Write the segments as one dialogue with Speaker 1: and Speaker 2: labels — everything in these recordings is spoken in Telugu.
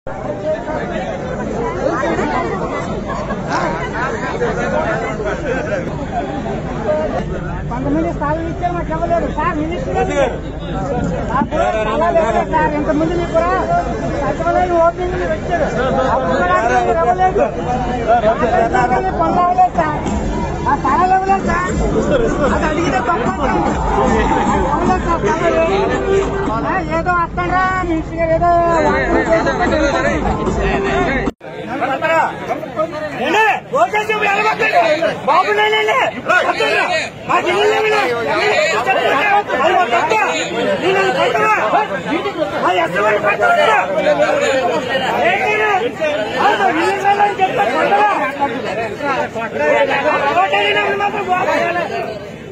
Speaker 1: కొంతమంది స్థాయిలు ఇచ్చారు మాకు ఇవ్వలేదు సార్ మినిస్టర్ గారు నాకు స్థలాలు ఇవ్వలేదు సార్ ఇంతకుముందు మీకు కూడా సచివాలయం ఓపెనింగ్ మీరు వచ్చారు అప్పుడు కూడా మీరు ఇవ్వలేదు నాకైతే పనులు అవ్వలేదు సార్ ఆ స్థలాలు ఇవ్వలేదు సార్ అది అడిగితే తప్ప ఇవ్వలేదు సార్ స్థలాలు. ఆ, ఏదో వస్తాడా మినిస్టర్ గారు ఏదో వాగ్దానం చేశారు. ఏంటి? ఓకే చెప్పు, ఎలగొట్టండి. బాబు నేనండి. వద్దండి. మా జిల్లాలో అది మా తప్ప. నేను అది కొట్టనా? మా ఎస్ఎంఎల్ కొట్టనా? ఏంటి? ఆ, మా జిల్లాలో చెప్తా కొట్టనా? కొట్టండి, నాకు మాత్రం బాబు.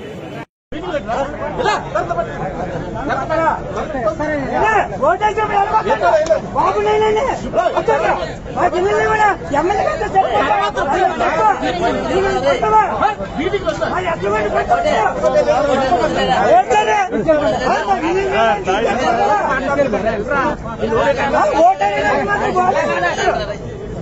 Speaker 1: ఓటేసి ఎలగొట్టండి. బాబు నేనండి. వద్దండి. మా జిల్లాలో కూడా ఎమ్మెల్యే గారితో చెప్పు. అది మా తప్ప. నేను అది కొట్టనా? మా ఎస్ఎంఎల్ కొట్టనా? ఏంటది? ఆ, మా జిల్లాలో ఆ, ఓటేసి నాకు మాత్రం బాబు.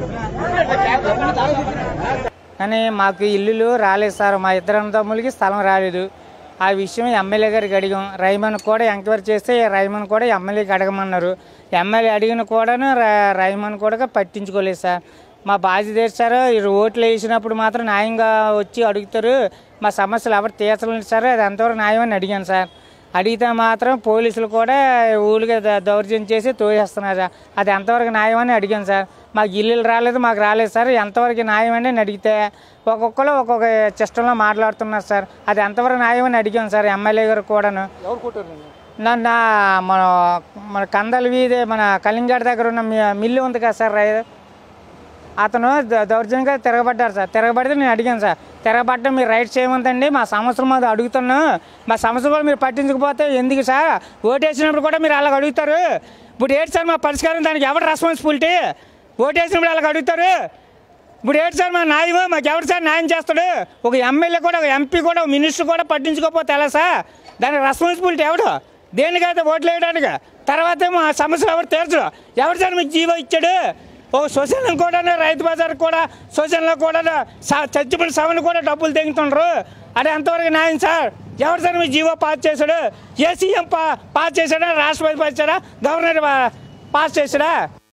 Speaker 2: కానీ మాకు ఇల్లులు రాలేదు సార్ మా ఇద్దరు అన్నదమ్ములకి స్థలం రాలేదు ఆ విషయం ఎమ్మెల్యే గారికి అడిగాం రైమన్ కూడా ఎంక్వైరీ చేస్తే రైమన్ కూడా ఎమ్మెల్యేకి అడగమన్నారు ఎమ్మెల్యే అడిగిన కూడాను ర- రైమన్ కూడా పట్టించుకోలేదు సార్ మా బాధ్యత ఏంటి సార్ ఈ ఓట్లు వేసినప్పుడు మాత్రం న్యాయంగా వచ్చి అడుగుతారు మా సమస్యలు ఎవరు తీర్చలేదు సార్ అది ఎంతవరకు న్యాయం అని అడిగాను సార్ అడిగితే మాత్రం పోలీసులు కూడా ఊళ్ళకి ద- దౌర్జన్యం చేసి తోసేస్తున్నారు సార్. అది ఎంతవరకు న్యాయం అని అడిగాను సార్ మాకు ఇల్లులు రాలేదు మాకు రాలేదు సార్ ఎంతవరకు న్యాయం అని నేను అడిగితే ఒక్కొక్కరు ఒక్కొక్క సిస్టంలో మాట్లాడుతున్నారు సార్ అది ఎంతవరకు న్యాయం అని అడిగాను సార్ ఎమ్మెల్యే గారు కూడాను నన్ను మన మన కందల వీధి మన కలింగాడ దగ్గర ఉన్న మీ- మిల్లు ఉంది కదా సార్ రై- అతను ద- దౌర్జన్యంగా తిరగబడ్డారు సార్ తిరగబడితే నేను అడిగాను సార్ తిరగబడ్డం మీరు రైట్ చేయమంతండి మా సమస్యలు మాది అడుగుతాను మా సమస్యలు కూడా మీరు పట్టించకపోతే ఎందుకు సార్ ఓటేసినప్పుడు కూడా మీరు అలాగ అడుగుతారు ఇప్పుడు ఏంటి సార్ మా పరిష్కారం దానికి ఎవరు రెస్పాన్సిబిలిటీ ఓటేసినప్పుడు అలాగ అడుగుతారు ఇప్పుడు ఏంటి సార్ మా న్యాయం మాకు ఎవరు సార్ న్యాయం చేస్తాడు ఒక ఎమ్మెల్యే కూడా ఒక ఎంపీ కూడా ఒక మినిస్టర్ కూడా పట్టించుకోకపోతే ఎలా సార్ దానికి రెస్పాన్సిబిలిటీ ఎవడు దేనికైతే ఓట్లు వేయడానికి తర్వాత ఏమో ఆ సమస్యలు ఎవరు తీర్చడు ఎవరు సార్ మీకు జీవో ఇచ్చాడు ఓ సోషల్ కూడా రైతు బజార్ కూడా సోషల్లో కూడా స- చచ్చిపోయిన సవన్ కూడా డబ్బులు తెగుతుండ్రు అది ఎంతవరకు న్యాయం సార్ ఎవరు సార్ మీ జీవో పాస్ చేశాడు ఏ సీఎం పా పాస్ చేశాడా రాష్ట్రపతి పాస్ చేశాడా గవర్నర్ పా- పాస్ చేశాడా